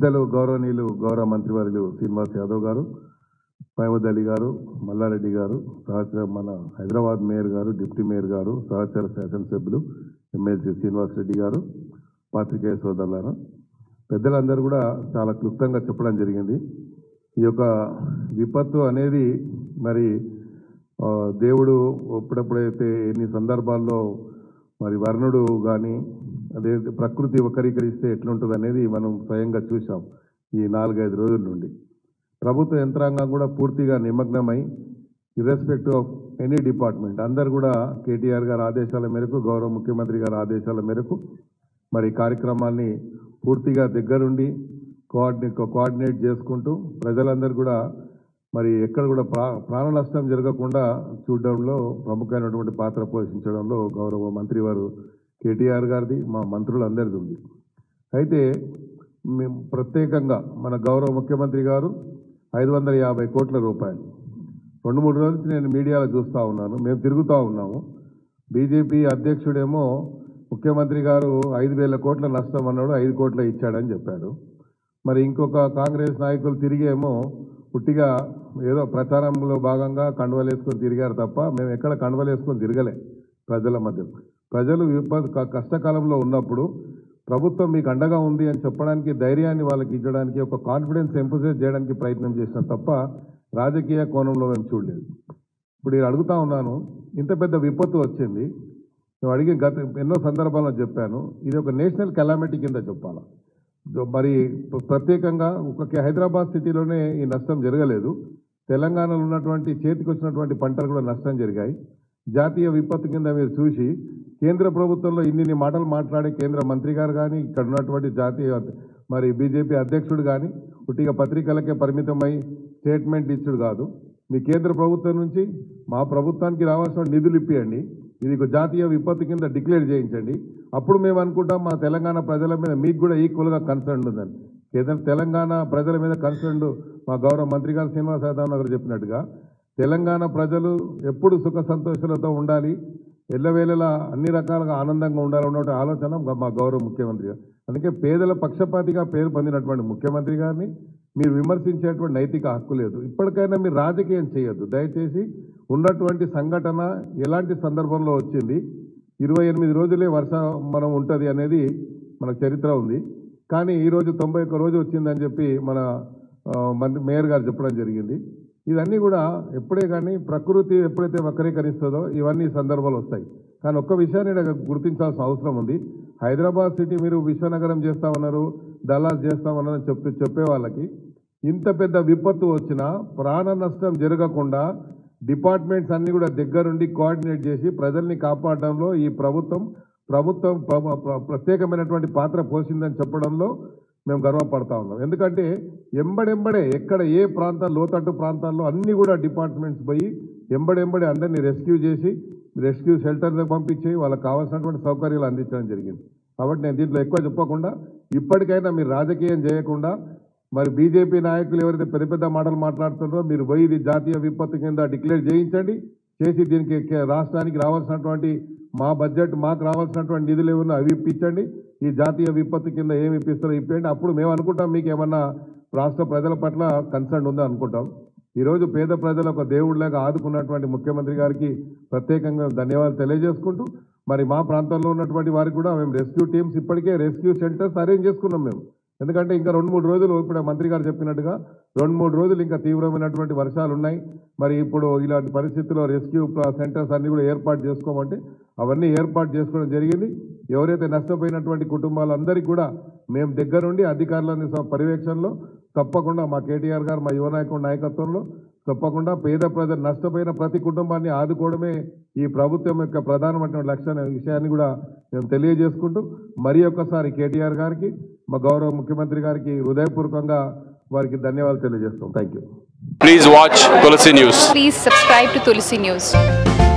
పెద్దలు గౌరవనీయులు గౌరవ మంత్రివర్యులు శ్రీనివాస్ యాదవ్ గారు మహమూద్ అలీ గారు మల్లారెడ్డి గారు సహచర మన హైదరాబాద్ మేయర్ గారు డిప్యూటీ మేయర్ గారు సహచర శాసనసభ్యులు ఎమ్మెల్సీ శ్రీనివాస్ రెడ్డి గారు పాత్రికేయ సోదరులారా పెద్దలందరూ కూడా చాలా క్లుప్తంగా చెప్పడం జరిగింది ఈ యొక్క విపత్తు అనేది మరి ఆ, దేవుడు ఎప్పుడెప్పుడైతే ఎన్ని సందర్భాల్లో మరి వర్ణుడు కానీ అదే ప్రకృతి వక్రీకరిస్తే ఎట్లుంటుంది అనేది మనం స్వయంగా చూసాం ఈ నాలుగైదు రోజుల నుండి ప్రభుత్వ యంత్రాంగం కూడా పూర్తిగా నిమగ్నమై ఇర్రెస్పెక్టివ్ ఆఫ్ ఎనీ డిపార్ట్మెంట్ అందరు కూడా కేటీఆర్ గారి ఆదేశాల మేరకు గౌరవ ముఖ్యమంత్రి గారి ఆదేశాల మేరకు మరి ఈ కార్యక్రమాన్ని పూర్తిగా దగ్గరుండి కోఆర్డినేట్ కోఆర్డినేట్ చేసుకుంటూ ప్రజలందరూ కూడా మరి ఎక్కడ కూడా ప్రా ప్రాణ నష్టం జరగకుండా చూడడంలో ప్రముఖమైనటువంటి పాత్ర పోషించడంలో గౌరవ మంత్రి వారు కేటీఆర్ గారిది మా మంత్రులందరిది ఉంది అయితే మేము ప్రత్యేకంగా మన గౌరవ ముఖ్యమంత్రి గారు ఐదు వందల యాభై కోట్ల రూపాయలు రెండు మూడు రోజుల నుంచి నేను మీడియాలో చూస్తూ ఉన్నాను మేము తిరుగుతూ ఉన్నాము బీజేపీ అధ్యక్షుడేమో ముఖ్యమంత్రి గారు ఐదు వేల కోట్ల నష్టం అన్నాడు ఐదు కోట్ల ఇచ్చాడని చెప్పాడు మరి ఇంకొక కాంగ్రెస్ నాయకులు తిరిగేమో పుట్టిగా ఏదో ప్రచారంలో భాగంగా కండువలు వేసుకొని తిరిగారు తప్ప మేము ఎక్కడ కండువలు వేసుకొని తిరగలే ప్రజల మధ్య ప్రజలు విపత్ క- కష్టకాలంలో ఉన్నప్పుడు ప్రభుత్వం మీకు అండగా ఉంది అని చెప్పడానికి ధైర్యాన్ని వాళ్ళకి ఇచ్చడానికి ఒక కాన్ఫిడెన్స్ ఎంపసైజ్ చేయడానికి ప్రయత్నం చేసిన తప్ప రాజకీయ కోణంలో మేము చూడలేదు ఇప్పుడు నేను అడుగుతా ఉన్నాను ఇంత పెద్ద విపత్తు వచ్చింది నేను అడిగి గత ఎన్నో సందర్భాల్లో చెప్పాను ఇది ఒక నేషనల్ కెలామిటీ కింద చెప్పాలా జో- మరి ప్ర- ప్రత్యేకంగా ఒక కే- హైదరాబాద్ సిటీలోనే ఈ నష్టం జరగలేదు తెలంగాణలో ఉన్నటువంటి చేతికి వచ్చినటువంటి పంటలు కూడా నష్టం జరిగాయి జాతీయ విపత్తు కింద మీరు చూసి కేంద్ర ప్రభుత్వంలో ఇన్ని మాటలు మాట్లాడే కేంద్ర మంత్రి గారు కానీ ఇక్కడ ఉన్నటువంటి జాతీయ మరి బీజేపీ అధ్యక్షుడు కానీ పుట్టిగా పత్రికలకే పరిమితమై స్టేట్మెంట్ ఇచ్చుడు కాదు మీ కేంద్ర ప్రభుత్వం నుంచి మా ప్రభుత్వానికి రావాల్సిన నిధులు ఇప్పియండి ఇది ఒక జాతీయ విపత్తు కింద డిక్లేర్ చేయించండి అప్పుడు మేము అనుకుంటాం మా తెలంగాణ ప్రజల మీద మీకు కూడా ఈక్వల్గా కన్సర్న్ ఉందని ఏదైనా తెలంగాణ ప్రజల మీద కన్సర్న్ మా గౌరవ మంత్రి గారు శ్రీనివాస్ యాదవ్ గారు చెప్పినట్టుగా తెలంగాణ ప్రజలు ఎప్పుడు సుఖ సంతోషాలతో ఉండాలి ఎల్లవేళలా అన్ని రకాలుగా ఆనందంగా ఉండాలన్న ఆలోచన మా- మా గౌరవ ముఖ్యమంత్రి గారు అందుకే పేదల పక్షపాతిగా పేరు పొందినటువంటి ముఖ్యమంత్రి గారిని మీరు విమర్శించేటువంటి నైతిక హక్కు లేదు ఇప్పటికైనా మీరు రాజకీయం చేయొద్దు దయచేసి ఉన్నటువంటి సంఘటన ఎలాంటి సందర్భంలో వచ్చింది ఇరవై ఎనిమిది రోజులే వర్ష మనం ఉంటుంది అనేది మన చరిత్ర ఉంది కానీ ఈరోజు తొంభై ఒక్క రోజు వచ్చిందని చెప్పి మన ఆ, మంత్రి మేయర్ గారు చెప్పడం జరిగింది ఇవన్నీ కూడా ఎప్పుడే కానీ ప్రకృతి ఎప్పుడైతే వక్రీకరిస్తుందో ఇవన్నీ సందర్భాలు వస్తాయి కానీ ఒక్క విషయాన్ని ఇక్కడ గుర్తించాల్సిన అవసరం ఉంది హైదరాబాద్ సిటీ మీరు విశ్వనగరం చేస్తామన్నారు దళాస్ చేస్తామన్నారు అని చెప్తే చెప్పే వాళ్ళకి ఇంత పెద్ద విపత్తు వచ్చినా ప్రాణ నష్టం జరగకుండా డిపార్ట్మెంట్స్ అన్ని కూడా దగ్గరుండి కోఆర్డినేట్ చేసి ప్రజల్ని కాపాడడంలో ఈ ప్రభుత్వం ప్రభుత్వం ప్ర- ప్ర- ప్రత్యేకమైనటువంటి పాత్ర పోసిందని చెప్పడంలో మేము గర్వపడతా ఉన్నాం ఎందుకంటే ఎంబడెంబడే ఎక్కడ ఏ ప్రాంతాలు లోతట్టు ప్రాంతాల్లో అన్ని కూడా డిపార్ట్మెంట్స్ పోయి ఎంబడెంబడే అందరినీ రెస్క్యూ చేసి రెస్క్యూ షెల్టర్లకు పంపించి వాళ్ళకి కావాల్సినటువంటి సౌకర్యాలు అందించడం జరిగింది కాబట్టి నేను దీంట్లో ఎక్కువ చెప్పకుండా ఇప్పటికైనా మీరు రాజకీయం చేయకుండా మరి బీజేపీ నాయకులు ఎవరైతే పెద్ద పెద్ద మాటలు మాట్లాడుతున్నారో మీరు పోయి ఇది జాతీయ విపత్తు కింద డిక్లేర్ చేయించండి చేసి దీనికి కే- రాష్ట్రానికి రావాల్సినటువంటి మా బడ్జెట్ మాకు రావాల్సినటువంటి నిధులు ఏమన్నా అవి ఇప్పించండి ఈ జాతీయ విపత్తు కింద ఏమి ఇప్పిస్తారో ఇప్పించండి అప్పుడు మేము అనుకుంటాం మీకు ఏమన్నా రాష్ట్ర ప్రజల పట్ల కన్సర్న్ ఉందో అనుకుంటాం ఈరోజు పేద ప్రజలు ఒక దేవుడిలాగా ఆదుకున్నటువంటి ముఖ్యమంత్రి గారికి ప్రత్యేకంగా ధన్యవాదాలు తెలియజేసుకుంటూ మరి మా ప్రాంతంలో ఉన్నటువంటి వారికి కూడా మేము రెస్క్యూ టీమ్స్ ఇప్పటికే రెస్క్యూ సెంటర్స్ అరేంజ్ చేసుకున్నాం మేము ఎందుకంటే ఇంకా రెండు మూడు రోజులు ఇప్పుడు మంత్రి గారు చెప్పినట్టుగా రెండు మూడు రోజులు ఇంకా తీవ్రమైనటువంటి వర్షాలు ఉన్నాయి మరి ఇప్పుడు ఇలాంటి పరిస్థితుల్లో రెస్క్యూ సెంటర్స్ అన్ని కూడా ఏర్పాటు చేసుకోమంటే అవన్నీ ఏర్పాటు చేసుకోవడం జరిగింది ఎవరైతే నష్టపోయినటువంటి కుటుంబాలందరికీ కూడా మేము దగ్గరుండి అధికారులని స- పర్యవేక్షణలో తప్పకుండా మా కేటీఆర్ గారు మా యువ నాయకుడి నాయకత్వంలో తప్పకుండా పేద ప్రజలు నష్టపోయిన ప్రతి కుటుంబాన్ని ఆదుకోవడమే ఈ ప్రభుత్వం యొక్క ప్రధానమైనటువంటి లక్ష్యం అనే విషయాన్ని కూడా మేము తెలియజేసుకుంటూ మరి ఒక్కసారి కేటీఆర్ గారికి మా గౌరవ ముఖ్యమంత్రి గారికి హృదయపూర్వకంగా వారికి ధన్యవాదాలు తెలియజేస్తాం thank you Please watch Tulsi News. Please subscribe to Tulsi News.